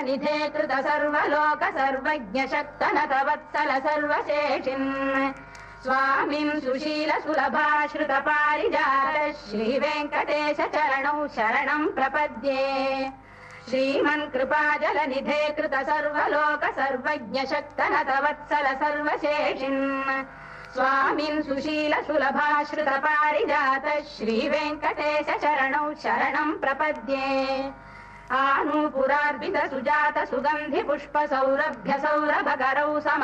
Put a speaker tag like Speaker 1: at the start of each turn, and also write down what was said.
Speaker 1: निधे कृत सर्वलोक सर्वज्ञ शक्तनत वत्सल सर्वशेषिन् स्वामिन् सुशील सुलभाश्रित पारिजात श्रीवेङ्कटेश चरणौ शरणम् प्रपद्ये श्रीमन् कृपाजल निधे कृत सर्वलोक सर्वज्ञ शक्तनत वत्सल सर्वशेषिन् स्वामिन् सुशील सुलभाश्रित पारिजात श्रीवेङ्कटेश चरणौ शरणम् प्रपद्ये आनूपुरार्पित सुजात सुगन्धि पुष्प सौरभ्य सौरभकरौ सम